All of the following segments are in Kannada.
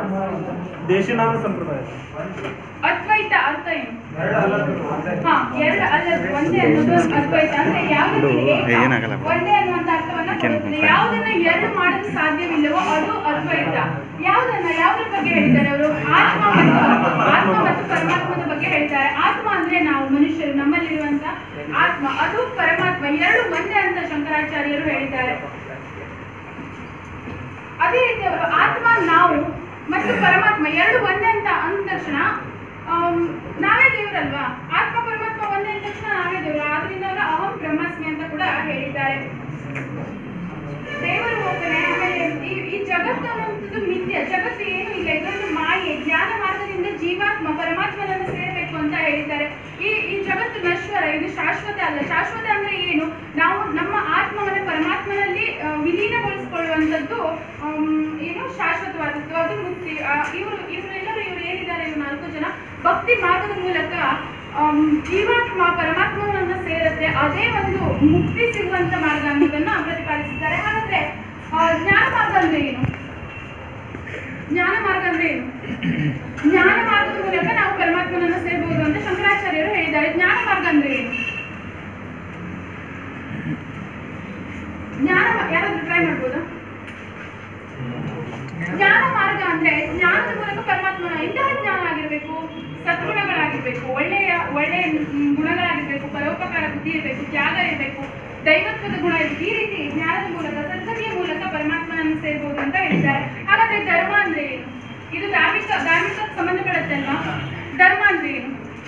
ದೇಶಿನಾಮ ಸಂಪ್ರದಾಯ ಅದ್ವೈತ ಅರ್ಥ ಏನು ಹಾ ಎರಡು ಅಲ್ಲ ಒಂದೇ ಅನ್ನೋದು ಅದ್ವೈತ ಅಂದ್ರೆ ಯಾವುದಕ್ಕೆ ಇದು ಏಕ, ಏನಾಗಲ್ಲ. ಒಂದೇ ಅನ್ನುವಂತ ಅರ್ಥವನ್ನ ಯಾಕೆಂದ್ರೆ ಕೊಡುತ್ತದೆ ಮುಖ- ಯಾವುದನ್ನ ಎರಡು ಮಾಡಲು ಸಾಧ್ಯವಿಲ್ಲವೋ ಅದು ಅದ್ವೈತ ಯಾವುದನ್ನ ಯಾವುದ್ರ ಬಗ್ಗೆ ಹೇಳ್ತಾರೆ ಅವರು ಆತ್ಮ ಮತ್ತು ಆತ್ಮ ಮತ್ತು ಪರಮಾತ್ಮದ ಬಗ್ಗೆ ಹೇಳ್ತಾರೆ ಆತ್ಮ ಅಂದ್ರೆ ನಾವು ಮನುಷ್ಯರು ನಮ್ಮಲ್ಲಿರುವಂತ ಆತ್ಮ ಅದು ಪರಮಾತ್ಮ ಎರಡು ಒಂದೇ ಅಂತ ಶಂಕರಾಚಾರ್ಯರು ಹೇಳಿದ್ದಾರೆ ಅದೇ ರೀತಿ ಅವರು ಆತ್ಮ ನಾವು ಮತ್ತು ಪರಮಾತ್ಮ ಎರಡು ಒಂದೇ ಅಂತ ಅಂದ ತಕ್ಷಣ ಆಮ್, ನಾವೇ ದೇವರಲ್ವಾ ಆತ್ಮ ಪರಮಾತ್ಮ ಒಂದೇ ಅಂದ ತಕ್ಷಣ ನಾವೇ ದೇವರು ಆದ್ರಿಂದ ಅವರು ಅಹಂ ಬ್ರಹ್ಮಾಸ್ಮಿ ಅಂತ ಕೂಡ ಹೇಳಿದ್ದಾರೆ ದೇವರು ಹೋಗ್ತಾನೆ ಆಮೇಲೆ ಈ ಈ ಜಗತ್ತು ಅನ್ನುವಂಥದ್ದು ಮಿಥ್ಯ ಜಗತ್ತು ಏನು ಇಲ್ಲ ಇದೊಂದು ಮಾಯೆ ಜ್ಞಾನ ಮಾರ್ಗದಿಂದ ಜೀವಾತ್ಮ ಪರಮಾತ್ಮನನ್ನು ಸೇರಬೇಕು ಅಂತ ಹೇಳಿದ್ದಾರೆ ಈ ಈ ಜಗತ್ತು ನಶ್ವರ ಇದು ಶಾಶ್ವತ ಅಲ್ಲ ಶಾಶ್ವತ ಅಂದ್ರೆ ಏನು ನಾವು ನಮ್ಮ ಆತ್ಮವನ್ನು ಪರಮಾತ್ಮನಲ್ಲಿ ಆ, ವಿಲೀನಗೊಳಿಸಿಕೊಳ್ಳುವಂಥದ್ದು ಆಮ್, ಏನು ಶಾಶ್ವತವಾದದ್ದು ಅದು ಮುಕ್ತಿ ಇವರು ಇವರೆಲ್ಲರೂ ಇವರು ಏನಿದ್ದಾರೆ ಇವರು ನಾಲ್ಕು ಜನ ಭಕ್ತಿ ಮಾರ್ಗದ ಮೂಲಕ ಆಮ್, ಜೀವಾತ್ಮ ಪರಮಾತ್ಮನನ್ನ ಸೇರುತ್ತೆ ಅದೇ ಒಂದು ಮುಕ್ತಿ ಸಿಗುವಂತ ಮಾರ್ಗ ಅನ್ನೋದನ್ನ ಪ್ರತಿಪಾದಿಸಿದ್ದಾರೆ ಹಾಗಾದ್ರೆ ಆ, ಜ್ಞಾನ ಮಾರ್ಗ ಅಂದ್ರೆ ಏನು ಜ್ಞಾನ ಮಾರ್ಗ ಅಂದ್ರೆ ಏನು ಜ್ಞಾನ ಮಾರ್ಗದ ಮೂಲಕ ನಾವು ಪರಮಾತ್ಮನನ್ನ ಸೇರಬಹುದು ಅಂತ ಶಂಕರಾಚಾರ್ಯರು ಹೇಳಿದ್ದಾರೆ ಜ್ಞಾನ ಮಾರ್ಗ ಅಂದ್ರೆ ಏನು ಜ್ಞಾನ ಮಾ- ಯಾರಾದ್ರೂ ಟ್ರೈ ಮಾಡ್ಬೋದಾ ಜ್ಞಾನ ಮಾರ್ಗ ಅಂದ್ರೆ ಜ್ಞಾನದ ಮೂಲಕ ಪರಮಾತ್ಮನ ಇಂತಹ ಜ್ಞಾನ ಆಗಿರ್ಬೇಕು ಸದ್ಗುಣಗಳಾಗಿರ್ಬೇಕು ಒಳ್ಳೆಯ ಒಳ್ಳೆಯ ಮ್, ಗುಣಗಳಾಗಿರ್ಬೇಕು ಪರೋಪಕಾರ ಬುದ್ಧಿ ಇರಬೇಕು ತ್ಯಾಗ ಇರಬೇಕು ದೈವತ್ವದ ಗುಣ ಇರಬೇಕು ಈ ರೀತಿ ಜ್ಞಾನದ ಮೂಲಕ ಸದ್ಗತಿಯ ಮೂಲಕ ಪರಮಾತ್ಮನನ್ನು ಸೇರ್ಬೋದು ಅಂತ ಹೇಳಿದ್ದಾರೆ ಹಾಗಾದ್ರೆ ಧರ್ಮ ಅಂದ್ರೆ ಏನು ಇದು ಧಾರ್ಮಿಕ ಧಾರ್ಮಿಕ ಸಂಬಂಧಪಡುತ್ತಲ್ವಾ ಧರ್ಮ ಅಂದ್ರೆ ಏನು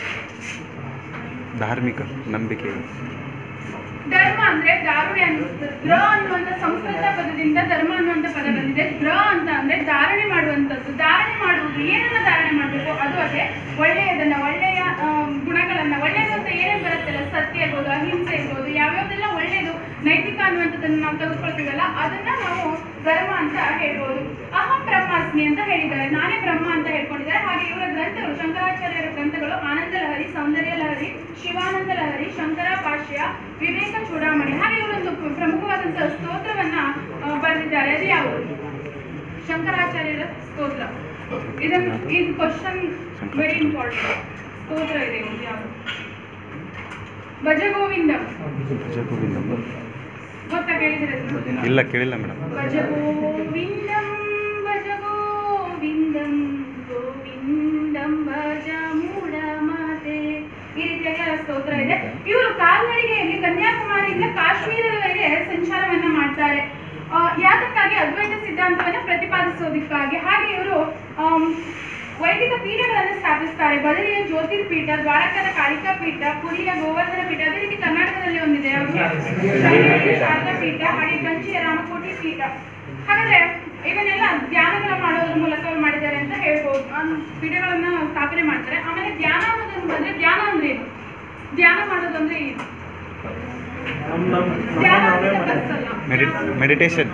ಧಾರ್ಮಿಕ ನಂಬಿಕೆ ಧರ್ಮ ಅಂದ್ರೆ ಧಾರಣೆ ಅನ್ನುವಂಥದ್ದು ದ್ರ ಅನ್ನುವಂಥ ಸಂಸ್ಕೃತ ಪದದಿಂದ ಧರ್ಮ ಅನ್ನುವಂಥ ಪದ ಬಂದಿದೆ ದ್ರ ಅಂತ ಅಂದ್ರೆ ಧಾರಣೆ ಮಾಡುವಂಥದ್ದು ಧಾರಣೆ ಮಾಡುವುದು ಏನನ್ನ ಧಾರಣೆ ಮಾಡಬೇಕು ಅದು ಅದೇ ಒಳ್ಳೆಯದನ್ನ ಒಳ್ಳೆಯ ಆ, ಗುಣಗಳನ್ನ ಒಳ್ಳೆಯದು ಅಂತ ಏನೇನು ಬರುತ್ತಲ್ಲ ಸತ್ಯ ಇರ್ಬೋದು ಅಹಿಂಸೆ ಇರ್ಬೋದು ಯಾವ್ಯಾವ್ದೆಲ್ಲ ಒಳ್ಳೆಯದು ನೈತಿಕ ಅನ್ನುವಂಥದ್ದನ್ನು ನಾವು ತೆಗೆದುಕೊಳ್ತೀವಲ್ಲ ಅದನ್ನ ನಾವು ಧರ್ಮ ಅಂತ ಹೇಳ್ಬೋದು ಅಹಂ ಬ್ರಹ್ಮಾಸ್ಮಿ ಅಂತ ಹೇಳಿದ್ದಾರೆ ನಾನೇ ಬ್ರಹ್ಮ ಅಂತ ಹೇಳ್ಕೊಂಡಿದ್ದಾರೆ ಹಾಗೆ ಇವರ ಗ್ರಂಥಗಳು ಶಂಕರಾಚಾರ್ಯರ ಗ್ರಂಥಗಳು ಆನಂದ ಲಹರಿ ಸೌಂದರ್ಯ ಲಹರಿ ಶಿವಾನಂದ ಲಹರಿ ಶಂಕರ ಭಾಷ್ಯ ವಿವೇಕ ಚೂಡಾಮಣಿ ಹಾಗೆ ಇವರೊಂದು ಪ್ರಮುಖವಾದಂತಹ ಸ್ತೋತ್ರವನ್ನ ಆ, ಬರೆದಿದ್ದಾರೆ ಅದು ಯಾವುದು ಶಂಕರಾಚಾರ್ಯರ ಸ್ತೋತ್ರ ಇದನ್ನು ಇದು ಕ್ವಶನ್ ವೆರಿ ಇಂಪಾರ್ಟೆಂಟ್ ಸ್ತೋತ್ರ ಇದೆ ಒಂದು ಯಾವುದು ಭಜಗೋವಿಂದಂ ಭಜಗೋವಿಂದಂ ಗೊತ್ತಾ ಕೇಳಿದ್ರೆ ಇಲ್ಲ ಕೇಳಿಲ್ಲ ಮೇಡಮ್ ಭಜ ಗೋವಿಂದಂ ಭಜ ಗೋವಿಂದಂ ಗೋವಿಂದಂ ಭಜ ಮೂಢ ಮಾತೆ ಈ ರೀತಿಯಾಗಿ ಸ್ತೋತ್ರ ಇದೆ ಇವರು ಕಾಲ್ನಡಿಗೆಯಲ್ಲಿ ಕನ್ಯಾಕುಮಾರಿಯಿಂದ ಕಾಶ್ಮೀರದವರೆಗೆ ಸಂಚಾರವನ್ನ ಮಾಡ್ತಾರೆ ಆ, ಯಾತಕ್ಕಾಗಿ ಅದ್ವೈತ ಸಿದ್ಧಾಂತವನ್ನ ಪ್ರತಿಪಾದಿಸೋದಕ್ಕಾಗಿ ಹಾಗೆ ಇವರು ಆಮ್, ವೈದಿಕ ಪೀಠಗಳನ್ನು ಸ್ಥಾಪಿಸ್ತಾರೆ ಬದಲಿಯ ಜ್ಯೋತಿರ್ಪೀಠ ದ್ವಾರಕದ ಕಾಳಿಕಾ ಪೀಠ ಪುರಿಯ ಗೋವರ್ಧನ ಪೀಠ ಅದೇ ರೀತಿ ಕರ್ನಾಟಕದಲ್ಲಿ ಒಂದಿದೆ ಯಾವುದು ಶೃಂಗೇರಿ ಶಾರದಾ ಪೀಠ ಹಾಗೆ ಕಂಚಿಯ ರಾಮಕೋಟಿ ಪೀಠ ಹಾಗಾದ್ರೆ ಇವನ್ನೆಲ್ಲ ಧ್ಯಾನಗಳ ಮಾಡೋದ್ರ ಮೂಲಕ ಅವ್ರು ಮಾಡಿದ್ದಾರೆ ಅಂತ ಹೇಳ್ಬೋದು ಆ ಪೀಠಗಳನ್ನ ಸ್ಥಾಪನೆ ಮಾಡ್ತಾರೆ ಆಮೇಲೆ ಧ್ಯಾನ ಅನ್ನೋದನ್ನು ಬಂದ್ರೆ ಧ್ಯಾನ ಅಂದ್ರೆ ಏನು ಧ್ಯಾನ ಮಾಡೋದಂದ್ರೆ ಏನು ನಮ್ಮ ನಮ್ಮ ನಮ್ಮ ಧ್ಯಾನ ನಾವೇ ಅಂದ್ರೆ ಮಾಡಿ ಬಸ್ಸಲ್ಲ. ಮೆಡಿ ಮೆಡಿಟೇಷನ್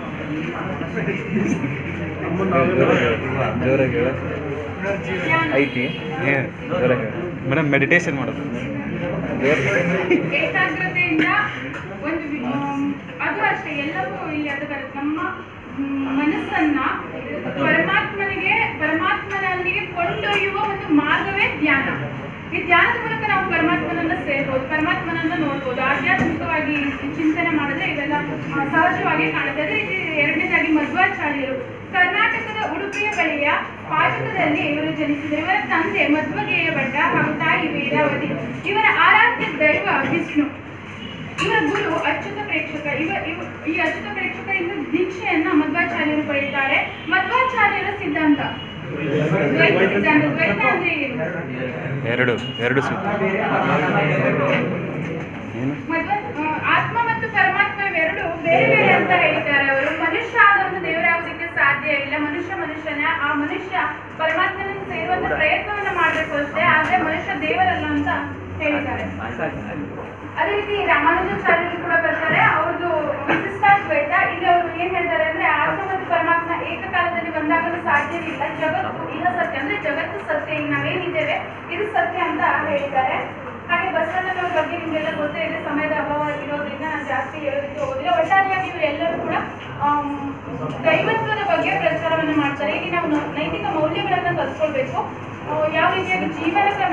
ನಮ್ಮ ನಾವೇ ಮಾಡಿ ಜೋರಾಗಿ ಹೇಳ ಧ್ಯಾನ. ಐತಿ ಜೋರಾಗಿ ಹೇಳ ಮೇಡಮ್ ಮೆಡಿಟೇಷನ್ ಮಾಡೋದು ಏಕಾಗ್ರತೆಯಿಂದ ಒಂದು ವಿ- ಆಮ್, ಅದು ಅಷ್ಟೇ ಎಲ್ಲವೂ ಇಲ್ಲಿ ಅದು ಬರುತ್ತೆ ನಮ್ಮ ಮ್, ಮನಸ್ಸನ್ನ ಪರಮಾತ್ಮನಿಗೆ ಪರಮಾತ್ಮನಲ್ಲಿಗೆ ಕೊಂಡೊಯ್ಯುವ ಒಂದು ಮಾರ್ಗವೇ ಧ್ಯಾನ ಈ ಧ್ಯಾನದ ಮೂಲಕ ನಾವು ಪರಮಾತ್ಮನನ್ನ ಸೇರ್ಬೋದು ಪರಮಾತ್ಮನನ್ನ ನೋಡ್ಬೋದು ಆಧ್ಯಾತ್ಮಿಕವಾಗಿ ಚಿಂತನೆ ಮಾಡಿದ್ರೆ ಇವೆಲ್ಲ ಆ, ಸಹಜವಾಗಿ ಕಾಣುತ್ತೆ ಅದೇ ರೀತಿ ಎರಡನೇದಾಗಿ ಮಧ್ವಾಚಾರ್ಯರು ಕರ್ನಾಟಕದ ಉಡುಪಿಯ ಬಳಿಯ ಪಾಜಕದಲ್ಲಿ ಇವರು ಜನಿಸಿದರು ಇವರ ತಂದೆ ಮಧ್ವಗೇಯ ಭಟ್ಟ ಹಾಗೂ ತಾಯಿ ವೇದಾವತಿ ಇವರ ಆರಾಧ್ಯ ದೈವ ವಿಷ್ಣು ಇವರ ಗುರು ಅಚ್ಯುತ ಪ್ರೇಕ್ಷಕ ಇವ ಇವ ಈ ಅಚ್ಯುತ ಪ್ರೇಕ್ಷಕರಿಂದ ದೀಕ್ಷೆಯನ್ನ ಮಧ್ವಾಚಾರ್ಯರು ಪಡೆಯುತ್ತಾರೆ ಮಧ್ವಾಚಾರ್ಯರ ಸಿದ್ಧಾಂತ ದ್ವೈತ ಸಿದ್ಧಾಂತ ದ್ವೈತ ಅಂದ್ರೆ ಏನು ಎರಡು ಎರಡು ಸೂತ್ರ ಏನು ಮಧ್ವ ಆ, ಆತ್ಮ ಮತ್ತು ಪರಮಾತ್ಮ ಇವೆರಡು ಬೇರೆ ಬೇರೆ ಅಂತ ಹೇಳಿದ್ದಾರೆ ಅವರು ಮನುಷ್ಯ ಆದವನು ದೇವರಾಗೋದಕ್ಕೆ ಸಾಧ್ಯ ಇಲ್ಲ ಮನುಷ್ಯ ಮನುಷ್ಯನೇ ಆ ಮನುಷ್ಯ ಪರಮಾತ್ಮನನ್ನು ಸೇರುವಂತ ಪ್ರಯತ್ನವನ್ನ ಮಾಡಬೇಕು ಅಷ್ಟೇ ಆದ್ರೆ ಮನುಷ್ಯ ದೇವರಲ್ಲ ಅಂತ ಹೇಳಿದ್ದಾರೆ ಅದೇ ರೀತಿ ರಾಮಾನುಜಾಚಾರ್ಯರು ಕೂಡ ಬರ್ತಾರೆ ಅವ್ರದ್ದು ವಿಶಿಷ್ಟಾದ್ವೈತ ಇಲ್ಲಿ ಅವರು ಏನ್ ಹೇಳ್ತಾರೆ ಅಂದ್ರೆ ಆತ್ಮ ಮತ್ತು ಪರಮಾತ್ಮ ಏಕಕಾಲದಲ್ಲಿ ಒಂದಾಗಲು ಸಾಧ್ಯವಿಲ್ಲ ಜಗತ್ತು ಈಗ ಸತ್ಯ ಅಂದ್ರೆ ಜಗತ್ತು ಸತ್ಯ ಈಗ ನಾವೇನಿದ್ದೇವೆ ಇದು ಸತ್ಯ ಅಂತ ಹೇಳಿದ್ದಾರೆ ಹಾಗೆ ಬಸವಣ್ಣನವರ ಬಗ್ಗೆ ನಿಮಗೆಲ್ಲ ಗೊತ್ತೇ ಇದೆ ಸಮಯದ ಅಭಾವ ಇರೋದ್ರಿಂದ ನಾನು ಜಾಸ್ತಿ ಹೇಳೋದಕ್ಕೆ ಹೋಗೋದಿಲ್ಲ ಒಟ್ಟಾರೆಯಾಗಿ ಇವರೆಲ್ಲರೂ ಕೂಡ ಆಮ್, ದೈವತ್ವದ ಬಗ್ಗೆ ಪ್ರಚಾರವನ್ನು ಮಾಡ್ತಾರೆ ಇಲ್ಲಿ ನಾವು ನ- ನೈತಿಕ ಮೌಲ್ಯ ಕಲ್ತ್ಕೊಳ್ಬೇಕು ಆ, ಯಾವ ರೀತಿಯಾಗಿ ಜೀವನ ಕ್ರಮ